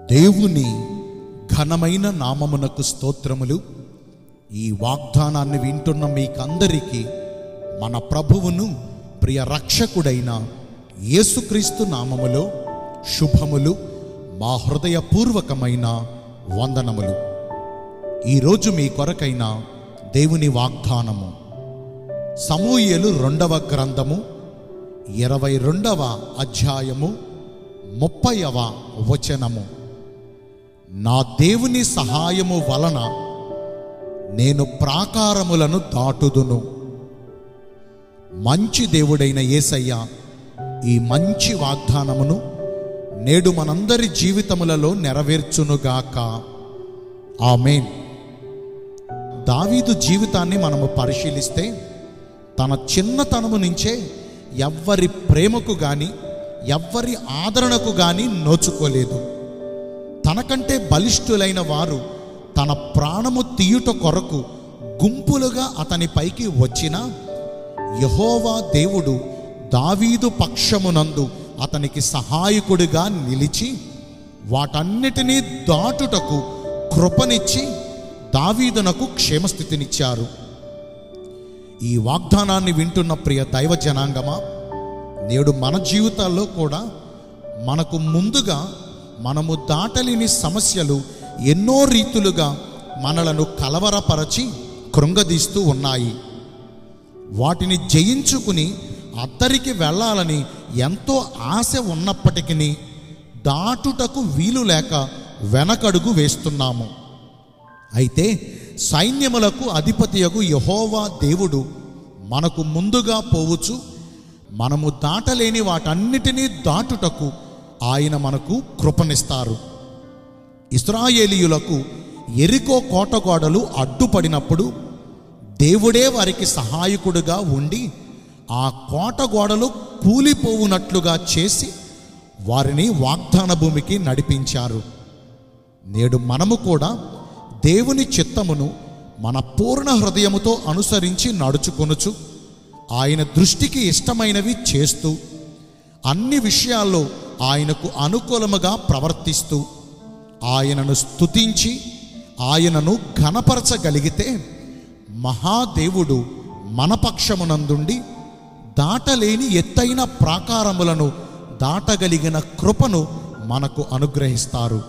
దేవుని ఘనమైన నామమునకు స్తోత్రములు ఈ వాగ్దానాన్ని వింటున్న మీకందరికీ మన ప్రభువును ప్రియ రక్షకుడైన యేసుక్రీస్తు నామములో శుభములు మా హృదయపూర్వకమైన వందనములు ఈరోజు మీ కొరకైన దేవుని వాగ్దానము సమూయేలు రెండవ గ్రంథము ఇరవై రెండవ అధ్యాయము ముప్పైవ వచనము నా దేవుని సహాయము వలన నేను ప్రాకారములను దాటుదును మంచి దేవుడైన యేసయ్య ఈ మంచి వాగ్దానమును నేడు మనందరి జీవితములలో నెరవేర్చునుగాక ఆమెన్ దావీదు జీవితాన్ని మనము పరిశీలిస్తే తన చిన్నతనము నుంచే ఎవ్వరి ప్రేమకు గాని ఎవ్వరి ఆదరణకు గాని నోచుకోలేదు తనకంటే బలిష్ఠులైన వారు తన ప్రాణము తీయుట కొరకు గుంపులుగా అతని పైకి వచ్చినా యహోవా దేవుడు దావీదు పక్షమునందు అతనికి సహాయకుడిగా నిలిచి వాటన్నిటినీ దాటుటకు కృపనిచ్చి దావీదునకు క్షేమస్థితినిచ్చారు ఈ వాగ్దానాన్ని వింటున్న ప్రియ దైవ జనాంగమా నేడు మన జీవితాల్లో కూడా మనకు ముందుగా మనము దాటలేని సమస్యలు ఎన్నో రీతులుగా మనలను కలవరపరచి కృంగదీస్తూ ఉన్నాయి వాటిని జయించుకుని అద్దరికి వెళ్ళాలని ఎంతో ఆశ ఉన్నప్పటికీ దాటుటకు వీలు లేక వెనకడుగు వేస్తున్నాము అయితే సైన్యములకు అధిపతియగు యహోవా దేవుడు మనకు ముందుగా పోవచ్చు మనము దాటలేని వాటన్నిటినీ దాటుటకు ఆయన మనకు కృపనిస్తారు ఇస్రాయేలీయులకు ఎరికో కోటగోడలు అడ్డుపడినప్పుడు దేవుడే వారికి సహాయకుడుగా ఉండి ఆ కోట గోడలు కూలిపోవునట్లుగా చేసి వారిని వాగ్దాన భూమికి నడిపించారు నేడు మనము కూడా దేవుని చిత్తమును మన పూర్ణ హృదయముతో అనుసరించి నడుచుకొనుచు ఆయన దృష్టికి ఇష్టమైనవి చేస్తూ అన్ని విషయాల్లో ఆయనకు అనుకూలముగా ప్రవర్తిస్తూ ఆయనను స్తుతించి ఆయనను ఘనపరచగలిగితే మహాదేవుడు మన పక్షమునందుండి దాటలేని ఎత్తైన ప్రాకారములను దాటగలిగిన కృపను మనకు అనుగ్రహిస్తారు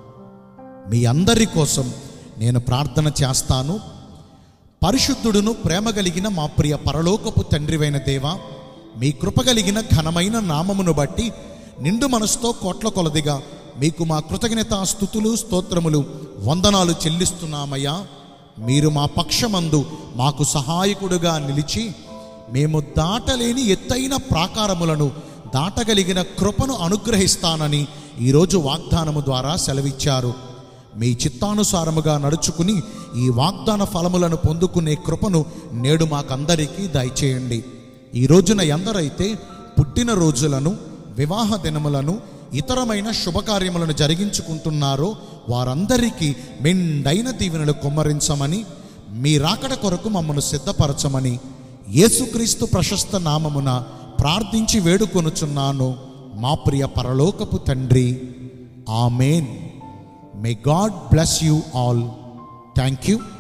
మీ అందరి కోసం నేను ప్రార్థన చేస్తాను పరిశుద్ధుడును ప్రేమ కలిగిన మా ప్రియ పరలోకపు తండ్రివైన దేవ మీ కృప కలిగిన ఘనమైన నామమును బట్టి నిండు మనసుతో కోట్ల కొలదిగా మీకు మా కృతజ్ఞత స్థుతులు స్తోత్రములు వందనాలు చెల్లిస్తున్నామయ్యా మీరు మా పక్షమందు మాకు సహాయకుడుగా నిలిచి మేము దాటలేని ఎత్తైన ప్రాకారములను దాటగలిగిన కృపను అనుగ్రహిస్తానని ఈరోజు వాగ్దానము ద్వారా సెలవిచ్చారు మీ చిత్తానుసారముగా నడుచుకుని ఈ వాగ్దాన ఫలములను పొందుకునే కృపను నేడు మాకందరికీ దయచేయండి ఈ రోజున ఎందరైతే పుట్టిన రోజులను వివాహ దినములను ఇతరమైన శుభకార్యములను జరిగించుకుంటున్నారో వారందరికీ మెండైన దీవెనలు కుమ్మరించమని మీ రాకడ కొరకు మమ్మను సిద్ధపరచమని యేసుక్రీస్తు ప్రశస్త నామమున ప్రార్థించి వేడుకొనుచున్నాను మా ప్రియ పరలోకపు తండ్రి amen may God bless you all thank you